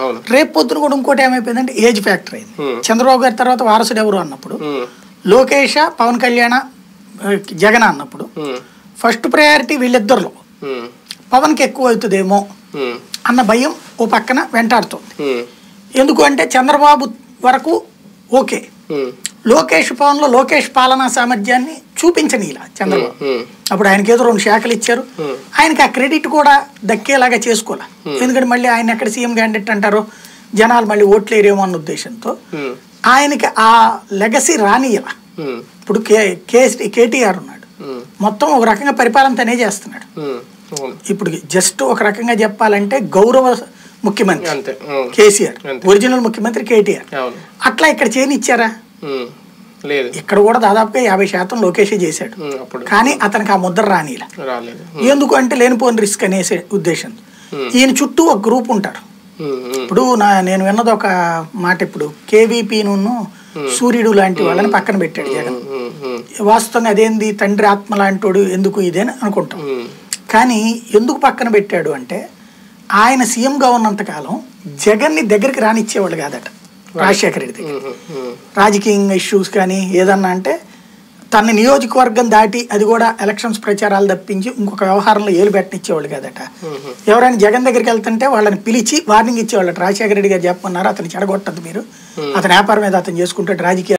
అవును రేపు పొద్దున కూడా ఇంకోటి ఏమైపోయిందంటే ఏజ్ ఫ్యాక్టర్ అయింది Hmm. చంద్రబాబు గారి తర్వాత వారసుడు ఎవరు అన్నప్పుడు ఉమ్, లోకేష్ పవన్ కళ్యాణ్ ఆ, జగన్ అన్నప్పుడు ఉమ్, ఫస్ట్ ప్రయారిటీ వీళ్ళిద్దరిలో ఉమ్, పవన్కి ఎక్కువ అవుతుందేమో ఉమ్, అన్న భయం ఓ పక్కన వెంటాడుతుంది ఉమ్, ఎందుకు అంటే చంద్రబాబు వరకు ఓకే ఉమ్, లోకేష్ పవన్లో లోకేష్ పాలనా సామర్థ్యాన్ని చూపించని ఇలా చంద్రబాబు ఉమ్, అప్పుడు ఆయనకి ఏదో రెండు శాఖలు ఇచ్చారు Hmm. ఆయనకి ఆ క్రెడిట్ కూడా దక్కేలాగా చేసుకోవాలి ఎందుకంటే మళ్ళీ ఆయన ఎక్కడ సీఎం క్యాండిడేట్ అంటారో జనాలు మళ్ళీ ఓట్లేరేమో అన్న ఉద్దేశంతో ఉమ్, ఆయనకి ఆ లెగసీ రానియల ఉమ్, ఇప్పుడు కే కే- కేటీఆర్ ఉన్నాడు ఉమ్, మొత్తం ఒక రకంగా పరిపాలన తనే చేస్తున్నాడు ఉమ్, అవును ఇప్పుడు జస్ట్ ఒక రకంగా చెప్పాలంటే గౌరవ ముఖ్యమంత్రి అంతే అవును కేసీఆర్ అంతే. ఒరిజినల్ ముఖ్యమంత్రి కేటీఆర్ అవును అట్లా ఇక్కడ చేయనిచ్చారా ఉమ్, లేదు ఇక్కడ కూడా దాదాపుగా యాభై శాతం లోకేషే చేశాడు ఉమ్, అప్పుడు కానీ అతనికి ఆ ముద్ర రానిలా రాలేదు ఎందుకు అంటే లేనిపోని రిస్క్ అనేసే ఉద్దేశం ఈయన చుట్టూ ఒక గ్రూప్ ఉంటారు ఉమ్, ఉమ్, ఇప్పుడు నా నేను విన్నది ఒక మాట ఇప్పుడు కేవీపీను సూర్యుడు లాంటి వాళ్ళని పక్కన పెట్టాడు జగన్ ఉమ్, ఉమ్, వాస్తవంగా అదేంది తండ్రి ఆత్మ లాంటోడు ఎందుకు ఇదేని అనుకుంటాం ఉమ్, కానీ ఎందుకు పక్కన పెట్టాడు అంటే ఆయన సీఎంగా ఉన్నంత కాలం జగన్ని దగ్గరికి రానిచ్చేవాళ్ళు కాదట రాజశేఖర రెడ్డి దగ్గర ఉమ్, ఉమ్, రాజకీయంగా ఇష్యూస్ కానీ ఏదన్నా అంటే తన నియోజకవర్గం దాటి అది కూడా ఎలక్షన్స్ ప్రచారాలు తప్పించి ఇంకొక వ్యవహారంలో ఏలు పెట్టనిచ్చేవాళ్ళు కదట ఉమ్, ఎవరైనా జగన్ దగ్గరికి వెళ్తుంటే వాళ్ళని పిలిచి వార్నింగ్ ఇచ్చేవాళ్ళట రాజశేఖర రెడ్డి గారు చెప్పమన్నారు అతను చెడగొట్టద్దు మీరు అతని వ్యాపారం మీద అతను చేసుకుంటే రాజకీయ